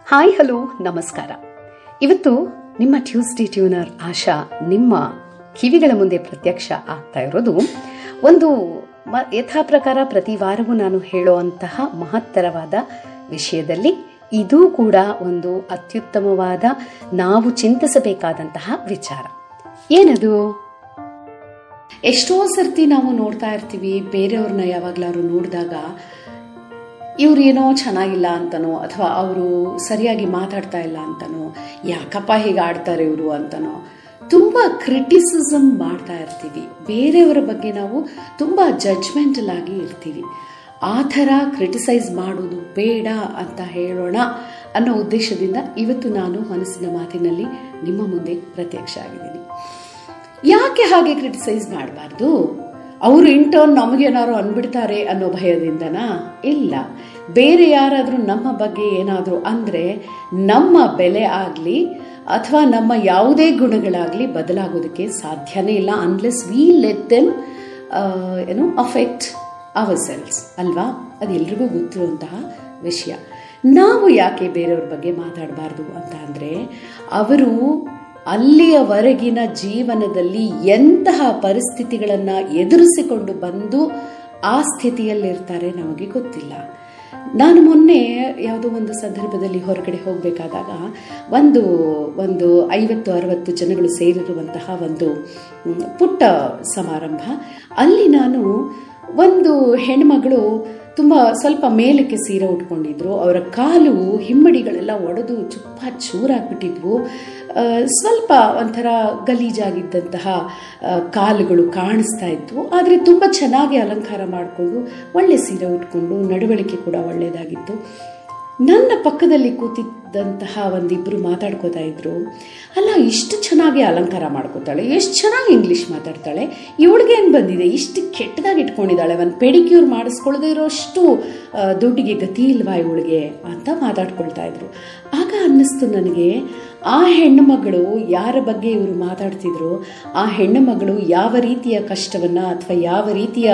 hi hello ನಮಸ್ಕಾರ ಇವತ್ತು ನಿಮ್ಮ ಟ್ಯೂಸ್ಡೇ ಟ್ಯೂನರ್ ಆಶಾ ನಿಮ್ಮ ಕಿವಿಗಳ ಮುಂದೆ ಪ್ರತ್ಯಕ್ಷ ಆಗ್ತಾ ಇರೋದು ಒಂದು ಮ ಯಥಾ ಪ್ರಕಾರ ಪ್ರತಿ ವಾರವೂ ನಾನು ಹೇಳುವಂತಹ ಮಹತ್ತರವಾದ ವಿಷಯದಲ್ಲಿ ಇದೂ ಕೂಡ ಒಂದು ಅತ್ಯುತ್ತಮವಾದ ನಾವು ಚಿಂತಿಸಬೇಕಾದಂತಹ ವಿಚಾರ ಏನದು ಎಷ್ಟೋ ಸರ್ತಿ ನಾವು ನೋಡ್ತಾ ಇರ್ತೀವಿ ಬೇರೆಯವ್ರನ್ನ ಯಾವಾಗ್ಲಾದ್ರು ನೋಡಿದಾಗ ಇವ್ರು ಏನೋ ಚೆನ್ನಾಗಿಲ್ಲ ಅಂತನೋ ಅಥವಾ ಅವರು ಸರಿಯಾಗಿ ಮಾತಾಡ್ತಾ ಇಲ್ಲ ಅಂತನೋ ಯಾಕಪ್ಪ ಹೀಗೆ ಆಡ್ತಾರೆ ಇವರು ಅಂತನೋ ತುಂಬ ಕ್ರಿಟಿಸಿಸಮ್ ಮಾಡ್ತಾ ಇರ್ತೀವಿ ಬೇರೆಯವರ ಬಗ್ಗೆ ನಾವು ತುಂಬ ಜಡ್ಜ್ಮೆಂಟಲ್ ಆಗಿ ಇರ್ತೀವಿ ಆ ಥರ ಕ್ರಿಟಿಸೈಸ್ ಮಾಡೋದು ಬೇಡ ಅಂತ ಹೇಳೋಣ ಅನ್ನೋ ಉದ್ದೇಶದಿಂದ ಇವತ್ತು ನಾನು ಮನಸ್ಸಿನ ಮಾತಿನಲ್ಲಿ ನಿಮ್ಮ ಮುಂದೆ ಪ್ರತ್ಯಕ್ಷ ಆಗಿದ್ದೀನಿ ಯಾಕೆ ಹಾಗೆ ಕ್ರಿಟಿಸೈಸ್ ಮಾಡಬಾರ್ದು ಅವರು ಇಂಟರ್ನ್ ನಮಗೇನಾದ್ರು ಅಂದ್ಬಿಡ್ತಾರೆ ಅನ್ನೋ ಭಯದಿಂದನಾ ಇಲ್ಲ ಬೇರೆ ಯಾರಾದರೂ ನಮ್ಮ ಬಗ್ಗೆ ಏನಾದರೂ ಅಂದರೆ ನಮ್ಮ ಬೆಲೆ ಆಗಲಿ ಅಥವಾ ನಮ್ಮ ಯಾವುದೇ ಗುಣಗಳಾಗಲಿ ಬದಲಾಗೋದಕ್ಕೆ ಸಾಧ್ಯನೇ ಇಲ್ಲ ಅನ್ಲೆಸ್ ವಿ ಲೆಟ್ ದೆಮ್ ಏನು ಅಫೆಕ್ಟ್ ಅವರ್ ಸೆಲ್ಸ್ ಅಲ್ವಾ ಅದು ಎಲ್ರಿಗೂ ಗೊತ್ತಿರುವಂತಹ ವಿಷಯ ನಾವು ಯಾಕೆ ಬೇರೆಯವ್ರ ಬಗ್ಗೆ ಮಾತಾಡಬಾರ್ದು ಅಂತ ಅಂದರೆ ಅವರು ಅಲ್ಲಿಯವರೆಗಿನ ಜೀವನದಲ್ಲಿ ಎಂತಹ ಪರಿಸ್ಥಿತಿಗಳನ್ನು ಎದುರಿಸಿಕೊಂಡು ಬಂದು ಆ ಸ್ಥಿತಿಯಲ್ಲಿರ್ತಾರೆ ನಮಗೆ ಗೊತ್ತಿಲ್ಲ ನಾನು ಮೊನ್ನೆ ಯಾವುದೋ ಒಂದು ಸಂದರ್ಭದಲ್ಲಿ ಹೊರಗಡೆ ಹೋಗಬೇಕಾದಾಗ ಒಂದು ಒಂದು ಐವತ್ತು ಅರವತ್ತು ಜನಗಳು ಸೇರಿರುವಂತಹ ಒಂದು ಪುಟ್ಟ ಸಮಾರಂಭ ಅಲ್ಲಿ ನಾನು ಒಂದು ಹೆಣ್ಮಗಳು ತುಂಬ ಸ್ವಲ್ಪ ಮೇಲಕ್ಕೆ ಸೀರೆ ಉಟ್ಕೊಂಡಿದ್ರು ಅವರ ಕಾಲು ಹಿಮ್ಮಡಿಗಳೆಲ್ಲ ಒಡೆದು ಚುಪ್ಪ ಚೂರಾಗ್ಬಿಟ್ಟಿದ್ವು ಸ್ವಲ್ಪ ಒಂಥರ ಗಲೀಜಾಗಿದ್ದಂತಹ ಕಾಲುಗಳು ಕಾಣಿಸ್ತಾ ಇದ್ವು ಆದರೆ ತುಂಬ ಚೆನ್ನಾಗಿ ಅಲಂಕಾರ ಮಾಡಿಕೊಂಡು ಒಳ್ಳೆ ಸೀರೆ ಉಟ್ಕೊಂಡು ನಡವಳಿಕೆ ಕೂಡ ಒಳ್ಳೆಯದಾಗಿತ್ತು ನನ್ನ ಪಕ್ಕದಲ್ಲಿ ಕೂತಿದ್ದಂತಹ ಒಂದಿಬ್ಬರು ಮಾತಾಡ್ಕೋತಾ ಇದ್ರು ಅಲ್ಲ ಇಷ್ಟು ಚೆನ್ನಾಗಿ ಅಲಂಕಾರ ಮಾಡ್ಕೋತಾಳೆ ಎಷ್ಟು ಚೆನ್ನಾಗಿ ಇಂಗ್ಲೀಷ್ ಮಾತಾಡ್ತಾಳೆ ಇವಳಿಗೆ ಏನು ಬಂದಿದೆ ಇಷ್ಟು ಕೆಟ್ಟದಾಗಿ ಇಟ್ಕೊಂಡಿದ್ದಾಳೆ ಒಂದು ಪೆಡಿಕ್ಯೂರ್ ಮಾಡಿಸ್ಕೊಳ್ಳದೆ ಇರೋಷ್ಟು ದುಡ್ಡಿಗೆ ಗತಿ ಇಲ್ವಾ ಇವಳಿಗೆ ಅಂತ ಮಾತಾಡ್ಕೊಳ್ತಾ ಇದ್ರು ಆಗ ಅನ್ನಿಸ್ತು ನನಗೆ ಆ ಹೆಣ್ಣು ಮಗಳು ಯಾರ ಬಗ್ಗೆ ಇವರು ಮಾತಾಡ್ತಿದ್ರು ಆ ಹೆಣ್ಣು ಮಗಳು ಯಾವ ರೀತಿಯ ಕಷ್ಟವನ್ನು ಅಥವಾ ಯಾವ ರೀತಿಯ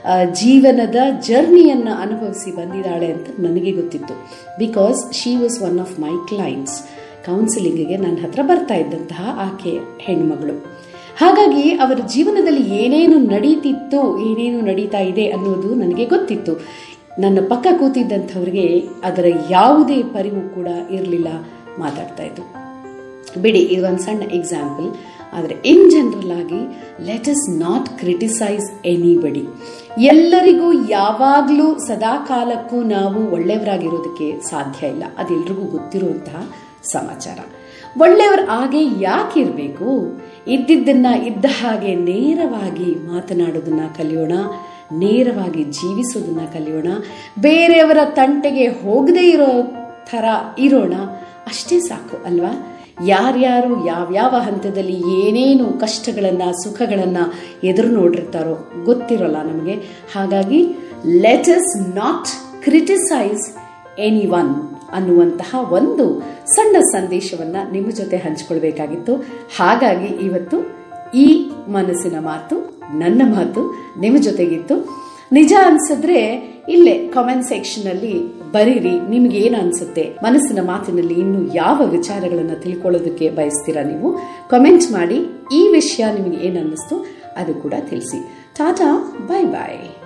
ಜೀವನದ ಜರ್ನಿಯನ್ನು ಅನುಭವಿಸಿ ಬಂದಿದ್ದಾಳೆ ಅಂತ ನನಗೆ ಗೊತ್ತಿತ್ತು because she was one of my clients ಕೌನ್ಸಿಲಿಂಗಿಗೆ ನನ್ನ ಹತ್ರ ಬರ್ತಾ ಇದ್ದಂತಹ ಆಕೆ ಹೆಣ್ಣುಮಗಳು ಹಾಗಾಗಿ ಅವರ ಜೀವನದಲ್ಲಿ ಏನೇನು ನಡೀತಿತ್ತು ಏನೇನು ನಡೀತಾ ಇದೆ ಅನ್ನೋದು ನನಗೆ ಗೊತ್ತಿತ್ತು ನನ್ನ ಪಕ್ಕ ಕೂತಿದ್ದಂಥವ್ರಿಗೆ ಅದರ ಯಾವುದೇ ಪರಿವು ಕೂಡ ಇರಲಿಲ್ಲ ಮಾತಾಡ್ತಾ ಇದ್ದು ಬಿಡಿ ಇದು ಒಂದು ಸಣ್ಣ ಎಕ್ಸಾಂಪಲ್ ಆದರೆ ಇನ್ ಜನರಲ್ ಆಗಿ let us not criticise anybody ಎಲ್ಲರಿಗೂ ಯಾವಾಗಲೂ ಸದಾ ಕಾಲಕ್ಕೂ ನಾವು ಒಳ್ಳೆಯವರಾಗಿರೋದಕ್ಕೆ ಸಾಧ್ಯ ಇಲ್ಲ ಅದೆಲ್ರಿಗೂ ಗೊತ್ತಿರುವಂತಹ ಸಮಾಚಾರ ಒಳ್ಳೆಯವರು ಹಾಗೆ ಯಾಕಿರಬೇಕು ಇದ್ದಿದ್ದನ್ನ ಇದ್ದ ಹಾಗೆ ನೇರವಾಗಿ ಮಾತನಾಡೋದನ್ನ ಕಲಿಯೋಣ ನೇರವಾಗಿ ಜೀವಿಸೋದನ್ನ ಕಲಿಯೋಣ ಬೇರೆಯವರ ತಂಟೆಗೆ ಹೋಗದೇ ಇರೋ ಥರ ಇರೋಣ ಅಷ್ಟೇ ಸಾಕು ಅಲ್ವಾ ಯಾರ್ಯಾರು ಯಾವ್ಯಾವ ಹಂತದಲ್ಲಿ ಏನೇನು ಕಷ್ಟಗಳನ್ನು ಸುಖಗಳನ್ನು ಎದುರು ನೋಡಿರ್ತಾರೋ ಗೊತ್ತಿರೋಲ್ಲ ನಮಗೆ ಹಾಗಾಗಿ let us not criticise anyone ಅನ್ನುವಂತಹ ಒಂದು ಸಣ್ಣ ಸಂದೇಶವನ್ನ ನಿಮ್ಮ ಜೊತೆ ಹಂಚಿಕೊಳ್ಬೇಕಾಗಿತ್ತು ಹಾಗಾಗಿ ಇವತ್ತು ಈ ಮನಸ್ಸಿನ ಮಾತು ನನ್ನ ಮಾತು ನಿಮ್ಮ ಜೊತೆಗಿತ್ತು ನಿಜ ಅನ್ಸಿದ್ರೆ ಇಲ್ಲೇ ಕಾಮೆಂಟ್ ಸೆಕ್ಷನ್ ಅಲ್ಲಿ ಬರೀರಿ ನಿಮ್ಗೆ ಏನ್ ಅನ್ಸುತ್ತೆ ಮನಸ್ಸಿನ ಮಾತಿನಲ್ಲಿ ಇನ್ನು ಯಾವ ವಿಚಾರಗಳನ್ನ ತಿಳ್ಕೊಳ್ಳೋದಕ್ಕೆ ಬಯಸ್ತೀರಾ ನೀವು ಕಮೆಂಟ್ ಮಾಡಿ ಈ ವಿಷಯ ನಿಮಗೆ ಏನ್ ಅನ್ನಿಸ್ತು ಅದು ಕೂಡ ತಿಳಿಸಿ ಟಾಟಾ ಬಾಯ್ ಬಾಯ್